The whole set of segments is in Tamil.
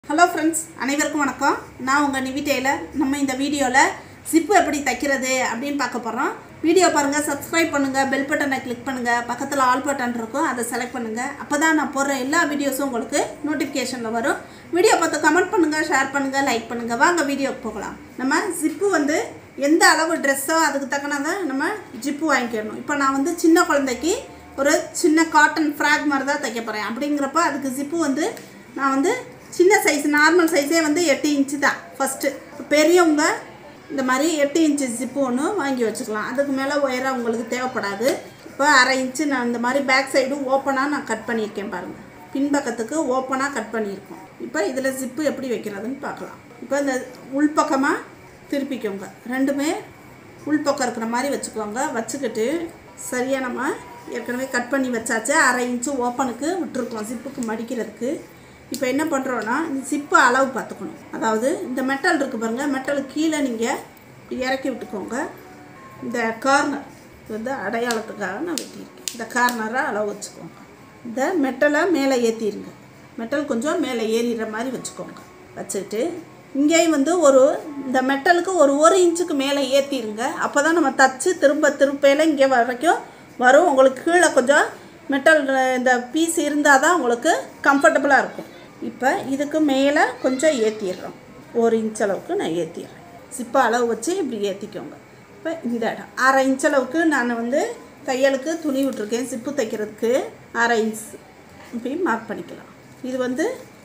ஹலோ ஃப்ரெண்ட்ஸ் அனைவருக்கும் வணக்கம் நான் உங்கள் நிவி டெய்லர் நம்ம இந்த வீடியோவில் ஜிப்பு எப்படி தைக்கிறது அப்படின்னு பார்க்க போகிறோம் வீடியோ பாருங்கள் சப்ஸ்கிரைப் பண்ணுங்கள் பெல் பட்டனை கிளிக் பண்ணுங்கள் பக்கத்தில் ஆல் பட்டன் இருக்கும் அதை செலக்ட் பண்ணுங்கள் அப்போ தான் நான் போடுற எல்லா வீடியோஸும் உங்களுக்கு நோட்டிஃபிகேஷனில் வரும் வீடியோ பார்த்து கமெண்ட் பண்ணுங்கள் ஷேர் பண்ணுங்கள் லைக் பண்ணுங்கள் வாங்க வீடியோக்கு போகலாம் நம்ம ஜிப்பு வந்து எந்த அளவு ட்ரெஸ்ஸோ அதுக்கு தக்கனதை நம்ம ஜிப்பு வாங்கிக்கணும் இப்போ நான் வந்து சின்ன குழந்தைக்கு ஒரு சின்ன காட்டன் ஃப்ராக் மாதிரி தான் தைக்க போகிறேன் அப்படிங்கிறப்ப அதுக்கு ஜிப்பு வந்து நான் வந்து சின்ன சைஸ் நார்மல் சைஸே வந்து எட்டு இன்ச்சு தான் ஃபஸ்ட்டு பெரியவங்க இந்த மாதிரி எட்டு இன்ச்சு ஜிப்பு ஒன்று வாங்கி வச்சுக்கலாம் அதுக்கு மேலே உயரம் உங்களுக்கு தேவைப்படாது இப்போ அரை இன்ச்சு நான் இந்த மாதிரி பேக் சைடு ஓப்பனாக நான் கட் பண்ணியிருக்கேன் பாருங்கள் பின்பக்கத்துக்கு ஓப்பனாக கட் பண்ணியிருக்கோம் இப்போ இதில் ஜிப்பு எப்படி வைக்கிறதுன்னு பார்க்கலாம் இப்போ இந்த உள்பக்கமாக திருப்பிக்கோங்க ரெண்டுமே உள்பக்கம் இருக்கிற மாதிரி வச்சுக்கோங்க வச்சுக்கிட்டு சரியாக நம்ம ஏற்கனவே கட் பண்ணி வச்சாச்சு அரை இன்ச்சு ஓப்பனுக்கு விட்டுருக்கோம் ஜிப்புக்கு மடிக்கிறதுக்கு இப்போ என்ன பண்ணுறோன்னா இந்த ஜிப்பு அளவு பார்த்துக்கணும் அதாவது இந்த மெட்டல் இருக்குது பாருங்கள் மெட்டலுக்கு கீழே நீங்கள் இறக்கி விட்டுக்கோங்க இந்த கார்னர் இது வந்து அடையாளத்துக்காக நான் வெட்டியிருக்கேன் இந்த கார்னரை அளவு வச்சுக்கோங்க இந்த மெட்டலை மேலே ஏற்றிடுங்க மெட்டல் கொஞ்சம் மேலே ஏறிடுற மாதிரி வச்சுக்கோங்க வச்சுட்டு இங்கேயும் வந்து ஒரு இந்த மெட்டலுக்கு ஒரு ஒரு இன்ச்சுக்கு மேலே ஏற்றிடுங்க அப்போ தான் நம்ம தச்சு திரும்ப திருப்பையில் இங்கே வரைக்கும் வரும் உங்களுக்கு கீழே கொஞ்சம் மெட்டல் இந்த பீஸ் இருந்தால் தான் உங்களுக்கு கம்ஃபர்டபுளாக இருக்கும் இப்போ இதுக்கு மேலே கொஞ்சம் ஏற்றிடுறோம் ஒரு இன்ச் அளவுக்கு நான் ஏற்றிடுறேன் சிப்பை அளவு வச்சு இப்படி ஏற்றிக்கோங்க இப்போ இந்த இடம் அரை இன்ச் அளவுக்கு நான் வந்து தையலுக்கு துணி விட்டுருக்கேன் சிப்பு தைக்கிறதுக்கு அரை இன்ச் இப்படி மார்க் பண்ணிக்கலாம் இது வந்து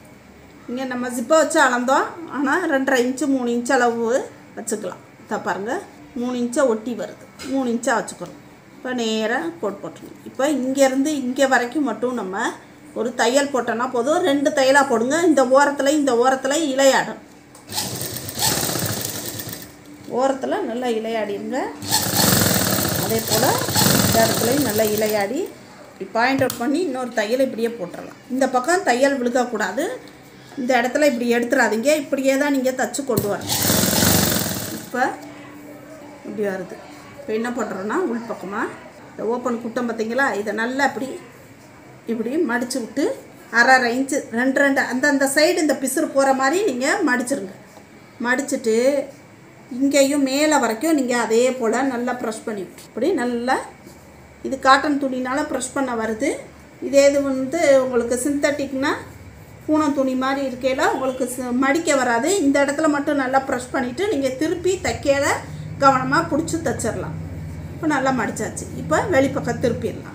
இங்கே நம்ம ஜிப்பை வச்சு அளந்தோம் ஆனால் ரெண்டரை இன்ச்சு மூணு இன்ச் அளவு வச்சுக்கலாம் இதை பாருங்கள் மூணு இன்ச்சை ஒட்டி வருது மூணு இன்ச்சாக வச்சுக்கிறோம் இப்போ நேராக கோட் போட்டுருணும் இப்போ இங்கேருந்து இங்கே வரைக்கும் மட்டும் நம்ம ஒரு தையல் போட்டோன்னா போதும் ரெண்டு தையலாக போடுங்க இந்த ஓரத்தில் இந்த ஓரத்தில் இலையாடும் ஓரத்தில் நல்லா இலையாடிடுங்க அதே போல் இந்த இடத்துலையும் நல்லா இலையாடி இப்படி பாயிண்ட் அவுட் பண்ணி இன்னொரு தையல் இப்படியே போட்டுடலாம் இந்த பக்கம் தையல் விழுகக்கூடாது இந்த இடத்துல இப்படி எடுத்துடாதீங்க இப்படியே தான் நீங்கள் தச்சு கொண்டு வரணும் இப்போ இப்படி வருது இப்போ என்ன பண்ணுறோன்னா உள் பக்கமாக இந்த ஓப்பன் குட்டம் பார்த்தீங்களா இதை நல்லா இப்படி இப்படி மடித்து விட்டு அரை அரை இன்ச்சு ரெண்டு ரெண்டு அந்தந்த சைடு இந்த பிசுறு போகிற மாதிரி நீங்கள் மடிச்சிருங்க மடிச்சுட்டு இங்கேயும் மேலே வரைக்கும் நீங்கள் அதே போல் நல்லா ப்ரெஷ் பண்ணி விட்டு இப்படி நல்லா இது காட்டன் துணினால் ப்ரெஷ் பண்ண வருது இதே இது வந்து உங்களுக்கு சிந்தட்டிக்னா பூனம் துணி மாதிரி இருக்கையில் உங்களுக்கு ச- மடிக்க வராது இந்த இடத்துல மட்டும் நல்லா ப்ரெஷ் பண்ணிவிட்டு நீங்கள் திருப்பி தைக்கையில் கவனமாக பிடிச்சி தைச்சிடலாம் இப்போ நல்லா மடிச்சாச்சு இப்போ வெளிப்பக்கம் திருப்பிடலாம்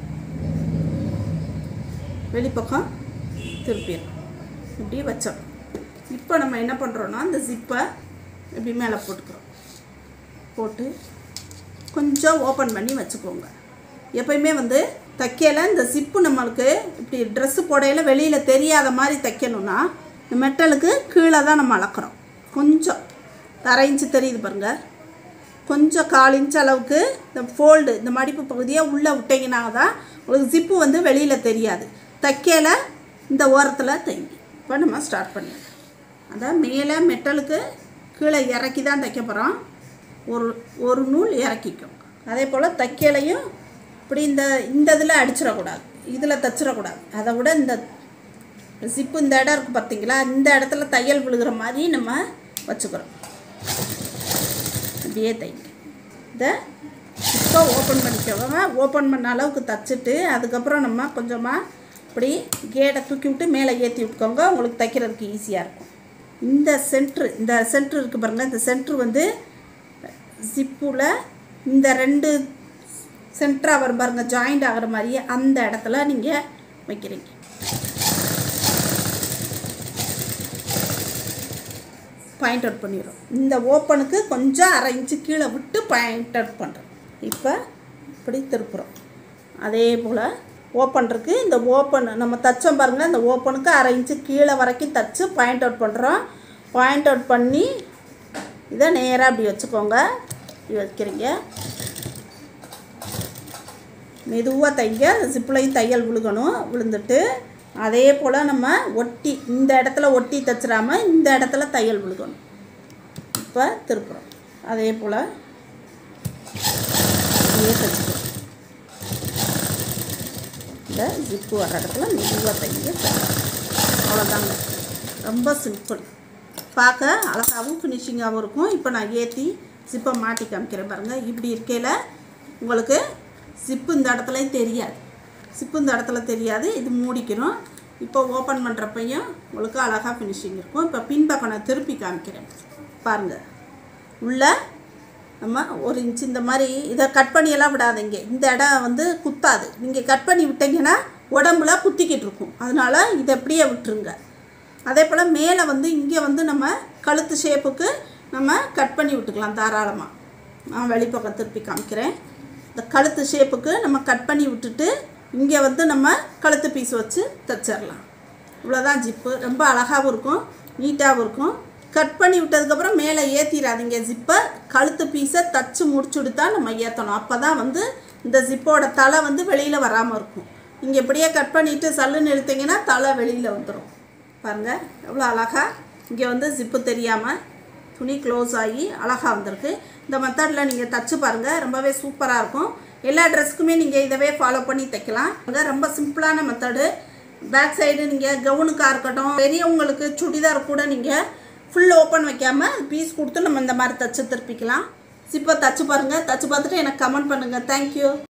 வெளிப்பக்கம் திருப்பிடலாம் இப்படி வச்சிடணும் இப்போ நம்ம என்ன பண்ணுறோன்னா இந்த ஜிப்பை இப்படி மேலே போட்டுக்கிறோம் போட்டு கொஞ்சம் ஓப்பன் பண்ணி வச்சுக்கோங்க எப்பயுமே வந்து தைக்கையில் இந்த ஜிப்பு நம்மளுக்கு இப்படி ட்ரெஸ்ஸு போடையில் வெளியில் தெரியாத மாதிரி தைக்கணும்னா இந்த மெட்டலுக்கு கீழே தான் நம்ம அளக்குறோம் கொஞ்சம் அரை இன்ச்சு தெரியுது பாருங்க கொஞ்சம் கால் இன்ச் அளவுக்கு இந்த ஃபோல்டு இந்த மடிப்பு பகுதியை உள்ளே விட்டிங்கன்னா தான் உங்களுக்கு ஜிப்பு வந்து வெளியில் தெரியாது தைக்கையில் இந்த ஓரத்தில் தைங்க இப்போ நம்ம ஸ்டார்ட் பண்ணிடலாம் அதான் மேலே மெட்டலுக்கு கீழே இறக்கி தான் தைக்க போகிறோம் ஒரு ஒரு நூல் இறக்கிக்கும் அதே போல் தைக்கலையும் இப்படி இந்த இந்த இதில் அடிச்சிடக்கூடாது இதில் தச்சிடக்கூடாது அதை விட இந்த ஜிப்பு இந்த இடம் இருக்குது பார்த்தீங்களா இந்த இடத்துல தையல் விழுகிற மாதிரி நம்ம வச்சுக்கிறோம் அப்படியே தைங்க இதை இப்போ ஓப்பன் பண்ணிக்கோங்க ஓப்பன் பண்ண அளவுக்கு தச்சுட்டு அதுக்கப்புறம் நம்ம கொஞ்சமாக இப்படி கேடை தூக்கி விட்டு மேலே ஏற்றி விட்டுக்கோங்க உங்களுக்கு தைக்கிறதுக்கு ஈஸியாக இருக்கும் இந்த சென்ட்ரு இந்த சென்ட்ரு இருக்குது பாருங்கள் இந்த சென்ட்ரு வந்து ஜிப்பில் இந்த ரெண்டு சென்டராக வரும் பாருங்க ஜாயிண்ட் ஆகிற மாதிரி அந்த இடத்துல நீங்கள் வைக்கிறீங்க பாயிண்ட் அவுட் பண்ணிடுறோம் இந்த ஓப்பனுக்கு கொஞ்சம் அரை இன்ச்சு கீழே விட்டு பாயிண்ட் அவுட் பண்ணுறோம் இப்போ இப்படி திருப்புறோம் அதே போல் ஓப்பன் இருக்குது இந்த ஓப்பன் நம்ம தச்சோம் பாருங்கள் இந்த ஓப்பனுக்கு அரை இன்ச்சு கீழே வரைக்கும் தச்சு பாயிண்ட் அவுட் பண்ணுறோம் பாயிண்ட் அவுட் பண்ணி இதை நேராக அப்படி வச்சுக்கோங்க இப்படி வைக்கிறீங்க மெதுவாக தைங்க ஜிப்லையும் தையல் விழுகணும் விழுந்துட்டு அதே போல் நம்ம ஒட்டி இந்த இடத்துல ஒட்டி தைச்சிடாம இந்த இடத்துல தையல் விழுகணும் இப்போ திருப்புறோம் அதே போல் அப்படியே தைச்சிக்கிறோம் இந்த ஜிப்பு வர இடத்துல மெதுவாக தைங்க அவ்வளோதாங்க ரொம்ப சிம்பிள் பார்க்க அழகாகவும் ஃபினிஷிங்காகவும் இருக்கும் இப்போ நான் ஏற்றி ஜிப்பை மாட்டி காமிக்கிறேன் பாருங்கள் இப்படி இருக்கையில் உங்களுக்கு ஜிப்பு இந்த இடத்துலையும் தெரியாது சிப்பு இந்த இடத்துல தெரியாது இது மூடிக்கணும் இப்போ ஓப்பன் பண்ணுறப்பையும் உங்களுக்கு அழகாக ஃபினிஷிங் இருக்கும் இப்போ பின்பக்கம் நான் திருப்பி காமிக்கிறேன் பாருங்கள் உள்ள நம்ம ஒரு இன்ச் இந்த மாதிரி இதை கட் பண்ணியெல்லாம் விடாதீங்க இந்த இடம் வந்து குத்தாது நீங்கள் கட் பண்ணி விட்டீங்கன்னா உடம்புல குத்திக்கிட்டு இருக்கும் அதனால் இதை அப்படியே விட்டுருங்க அதே போல் மேலே வந்து இங்கே வந்து நம்ம கழுத்து ஷேப்புக்கு நம்ம கட் பண்ணி விட்டுக்கலாம் தாராளமாக நான் வெளிப்பக்கம் திருப்பி காமிக்கிறேன் இந்த கழுத்து ஷேப்புக்கு நம்ம கட் பண்ணி விட்டுட்டு இங்கே வந்து நம்ம கழுத்து பீஸ் வச்சு தைச்சிடலாம் இவ்வளோதான் ஜிப்பு ரொம்ப அழகாகவும் இருக்கும் நீட்டாகவும் இருக்கும் கட் பண்ணி விட்டதுக்கப்புறம் மேலே ஏற்றிடாதீங்க ஜிப்பை கழுத்து பீஸை தச்சு முடிச்சுட்டு தான் நம்ம ஏற்றணும் அப்போ தான் வந்து இந்த ஜிப்போட தலை வந்து வெளியில் வராமல் இருக்கும் நீங்கள் இப்படியே கட் பண்ணிவிட்டு சல்லுன்னு எடுத்தீங்கன்னா தலை வெளியில் வந்துடும் பாருங்கள் எவ்வளோ அழகாக இங்கே வந்து ஜிப்பு தெரியாமல் துணி க்ளோஸ் ஆகி அழகாக வந்திருக்கு இந்த மெத்தடில் நீங்கள் தச்சு பாருங்கள் ரொம்பவே சூப்பராக இருக்கும் எல்லா ட்ரெஸ்க்குமே நீங்கள் இதவே ஃபாலோ பண்ணி தைக்கலாம் அங்கே ரொம்ப சிம்பிளான மெத்தடு பேக் சைடு நீங்கள் கவுனுக்காக இருக்கட்டும் பெரியவங்களுக்கு சுடிதார் கூட நீங்கள் ஃபுல் ஓப்பன் வைக்காமல் பீஸ் கொடுத்து நம்ம இந்த மாதிரி தச்சு திருப்பிக்கலாம் சிப்பை தச்சு பாருங்கள் தச்சு பார்த்துட்டு எனக்கு கமெண்ட் பண்ணுங்கள் தேங்க்யூ